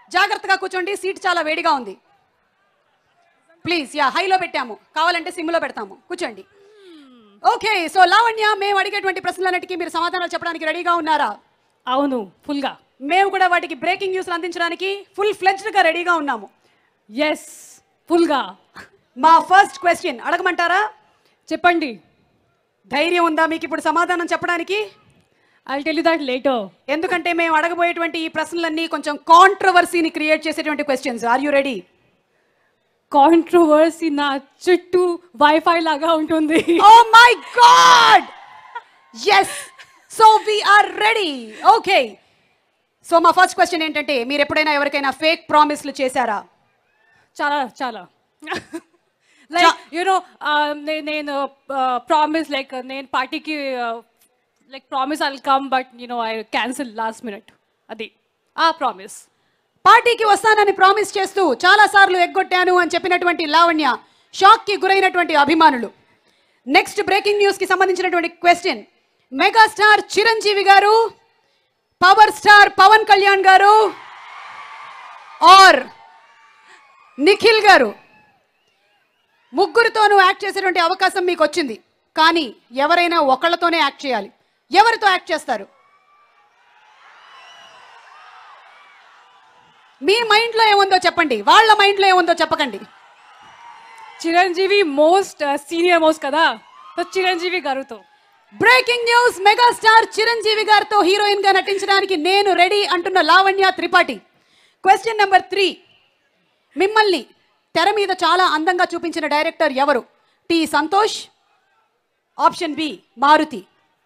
జాగ్రత్తగా కూర్చోండి సీట్ చాలా వేడిగా ఉంది ప్లీజ్ యా హైలో పెట్టాము కావాలంటే సిమ్లో పెడతాము కూర్చోండి ఓకే సో లావణ్య మేము అడిగేటువంటి ప్రశ్నలన్నిటికీ మీరు సమాధానాలు చెప్పడానికి రెడీగా ఉన్నారా అవును ఫుల్గా మేము కూడా వాటికి బ్రేకింగ్ న్యూస్లు అందించడానికి ఫుల్ ఫ్లెజ్డ్గా రెడీగా ఉన్నాము ఎస్ ఫుల్గా మా ఫస్ట్ క్వశ్చన్ అడగమంటారా చెప్పండి ధైర్యం ఉందా మీకు ఇప్పుడు సమాధానం చెప్పడానికి I tell you that later ఎందుకంటే మేము అడగబోయేటువంటి ఈ ప్రశ్నలన్నీ కొంచెం కాంట్రవర్సీని క్రియేట్ చేసేటువంటి questions are you ready controversy నా చుట్టూ వైఫై లాగా ఉంటుంది oh my god yes so we are ready okay so మా ఫస్ట్ క్వశ్చన్ ఏంటంటే మీరు ఎప్పుడైనా ఎవరికైనా ఫేక్ ప్రామిస్లు చేశారా చాలా చాలా లైక్ యూనో నేను ప్రామిస్ లైక్ నేను పార్టీకి like promise I'll come but you know I cancel last minute అది ఆ ప్రామిస్ పార్టీకి వస్తానని ప్రామిస్ చేస్తూ చాలా సార్లు ఎగ్గొట్టాను అని చెప్పినటువంటి లావణ్య షాక్ కి గురైనటువంటి అభిమానులు నెక్స్ట్ బ్రేకింగ్ న్యూస్ కి సంబంధించినటువంటి క్వశ్చన్ మెగాస్టార్ చిరంజీవి గారు పవర్ స్టార్ పవన్ కళ్యాణ్ గారు ఆర్ నిఖిల్ గారు ముగ్గురితోనూ యాక్ట్ చేసేటువంటి అవకాశం మీకు వచ్చింది కానీ ఎవరైనా ఒకళ్ళతోనే యాక్ట్ చేయాలి ఎవరితో యాక్ట్ చేస్తారు మీ మైండ్లో ఏముందో చెప్పండి వాళ్ళ మైండ్లో ఏముందో చెప్పకండి చిరంజీవి మోస్ట్ సీనియర్ మోస్ట్ కదా సో చిరంజీవి గారుతో బ్రేకింగ్ న్యూస్ మెగాస్టార్ చిరంజీవి గారితో హీరోయిన్ గా నటించడానికి నేను రెడీ అంటున్న Lavanya Tripathi question number three మిమ్మల్ని తెర మీద చాలా అందంగా చూపించిన డైరెక్టర్ ఎవరు T Santosh option B Maruthi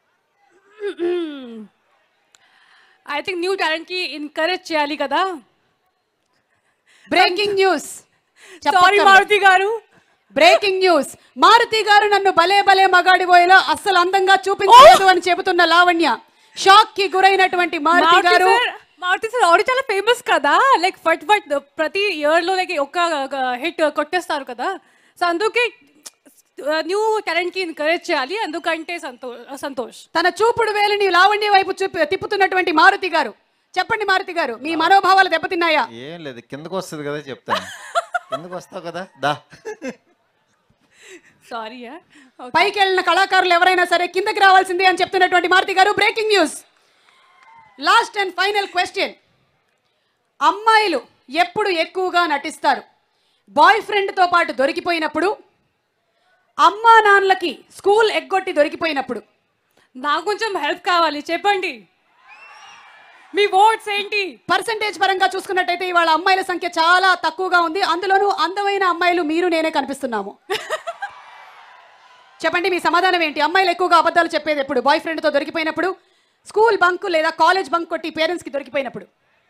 I think new టాలెంట్కి ఎంకరేజ్ చేయాలి కదా బ్రేకింగ్ న్యూస్ సారీ మారుతి గారు బ్రేకింగ్ న్యూస్ మారుతి గారు నన్ను భలే భలే మగాడిపోయేలా అస్సలు అందంగా చూపించలేదు అని చెబుతున్న లావణ్య షాక్ కి గురైనటువంటి మారుతి మారుతి గారు సార్ మారుతి సార్ ఆల్రెడీ చాలా ఫేమస్ కదా లైక్ ఫట్ ఫట్ ప్రతి ఇయర్ లో లైక్ ఒక్క హిట్ కొట్టేస్తారు కదా సో అందుకే న్యూ టాలెంట్ కి ఎంకరేజ్ చేయాలి అందుకంటే సంతో సంతోష్ తన చూపుడు వేలిని లావణ్య వైపు చూపి తిప్పుతున్నటువంటి మారుతి గారు చెప్పండి మారుతి గారు మీ మనోభావాలు దెబ్బతిన్నాయా ఏం లేదు కిందకు వస్తుంది కదా చెప్తాను కిందకు వస్తావు కదా దా సారీ పైకి వెళ్ళిన కళాకారులు ఎవరైనా సరే కిందకి రావాల్సిందే అని చెప్తున్నటువంటి మారుతి గారు breaking news last and final question అమ్మాయిలు ఎప్పుడు ఎక్కువగా నటిస్తారు బాయ్ ఫ్రెండ్తో పాటు దొరికిపోయినప్పుడు అమ్మా నాన్నలకి స్కూల్ ఎగ్గొట్టి దొరికిపోయినప్పుడు నాకు కొంచెం హెల్ప్ కావాలి చెప్పండి మీ ఓట్స్ ఏంటి పర్సంటేజ్ పరంగా చూసుకున్నట్టయితే ఇవాళ అమ్మాయిల సంఖ్య చాలా తక్కువగా ఉంది అందులోనూ అందమైన అమ్మాయిలు మీరు నేనే కనిపిస్తున్నాము చెప్పండి మీ సమాధానం ఏంటి అమ్మాయిలు ఎక్కువగా అబద్ధాలు చెప్పేది ఎప్పుడు బాయ్ ఫ్రెండ్తో దొరికిపోయినప్పుడు స్కూల్ బంక్ లేదా కాలేజ్ బంక్ కొట్టి పేరెంట్స్కి దొరికిపోయినప్పుడు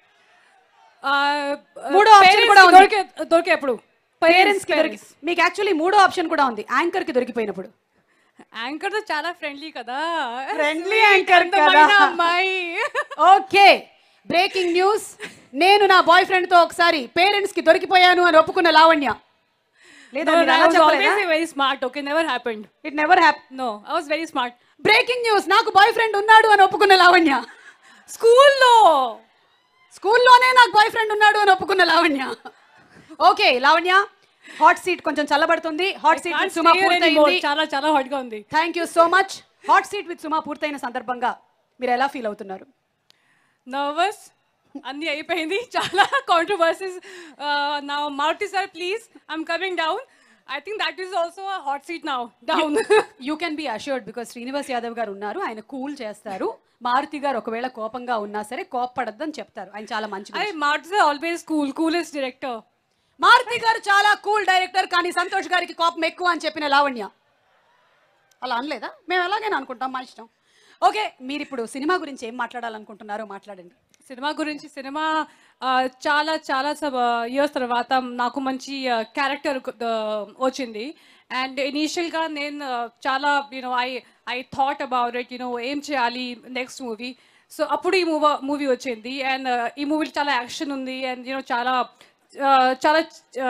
ఆ, మూడో option parents కూడా కి ఉంది. దొరికే దొరికేప్పుడు పేరెంట్స్ కి దొరికి మీకు యాక్చువల్లీ మూడో ఆప్షన్ కూడా ఉంది యాంకర్ కి దొరికిపోయినప్పుడు యాంకర్ తో చాలా ఫ్రెండ్లీ కదా Friendly anchor అందమైన కదా. అమ్మాయి ఓకే బ్రేకింగ్ న్యూస్ నేను నా బాయ్ ఫ్రెండ్ తో ఒకసారి పేరెంట్స్ కి దొరికిపోయాను అని ఒప్పుకున్న లావణ్య లేదా మీరు అలా చెప్పలేదా very smart okay never happened it never hap no I was very smart breaking news నాకు బాయ్ ఫ్రెండ్ ఉన్నాడు అని ఒప్పుకున్న లావణ్య స్కూల్లో స్కూల్లోనే నాకు బాయ్ ఫ్రెండ్ ఉన్నాడు అని ఒప్పుకున్న Lavanya okay Lavanya hot seat కొంచెం చల్లబడుతుంది హాట్ సీట్ విత్ సుమా పూర్తయింది చాలా చాలా హాట్ గా ఉంది thank you so much hot seat with Suma పూర్తయిన సందర్భంగా మీరు ఎలా ఫీల్ అవుతున్నారు నర్వస్ అన్ని అయిపోయింది చాలా కాంట్రవర్సీస్ నా Maruthi sir please I'm coming down I think that is also hot seat now down you can be assured because Srinivas Yadav గారు ఉన్నారు ఆయన కూల్ చేస్తారు మారుతి గారు ఒకవేళ కోపంగా ఉన్నా సరే కోప్పడద్దని చెప్తారు ఆయన చాలా మంచి ఐ మనిషి. Maruthi sir always cool coolest director Maruthi గారు చాలా కూల్ డైరెక్టర్ కానీ సంతోష్ గారికి కోపం ఎక్కువ అని చెప్పిన లావణ్య అలా అనలేదా మేము ఎలాగైనా అనుకుంటాం మా ఇష్టం ఓకే మీరు ఇప్పుడు సినిమా గురించి ఏం మాట్లాడాలనుకుంటున్నారో మాట్లాడండి సినిమా గురించి సినిమా ఆ, చాలా చాలా ఇయర్స్ తర్వాత నాకు మంచి క్యారెక్టర్ వచ్చింది అండ్ ఇనీషియల్గా నేను ఆ, చాలా you know I I thought about it you know ఏం చేయాలి నెక్స్ట్ మూవీ సో అప్పుడు ఈ మూవీ మూవీ వచ్చింది అండ్ ఈ మూవీలో చాలా యాక్షన్ ఉంది అండ్ యూనో చాలా ఆ, చాలా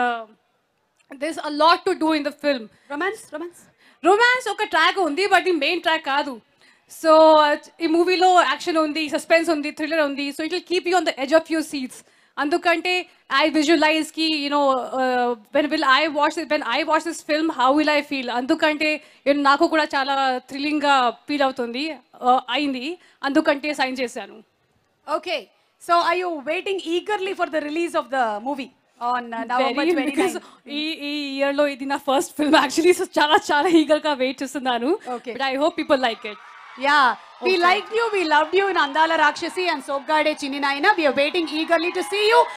this a lot to do in the film romance romance romance ఒక ట్రాక్ ఉంది బట్ ఈ మెయిన్ ట్రాక్ కాదు సో ఈ మూవీలో యాక్షన్ ఉంది సస్పెన్స్ ఉంది థ్రిల్లర్ ఉంది so it will keep you on the edge of your seats అందుకంటే ఐ విజువలైజ్ కి you know when will I watch when I watch this film how will I feel అందుకంటే you know, నాకు కూడా చాలా థ్రిల్లింగ్గా feel అవుతుంది uh, అయింది అందుకంటే sign చేశాను okay so I you waiting eagerly for the release of the movie on November Very, twenty because ఈ ఈ ఇయర్ లో ఇది నా ఫస్ట్ ఫిల్మ్ యాక్చువల్లీ సో చాలా చాలా ఈగర్ గా వెయిట్ చేస్తున్నాను Okay. But I hope people like it ya we like you we love you in Andala Rakshasi and Soggade Chinni Nayana we are waiting eagerly to see you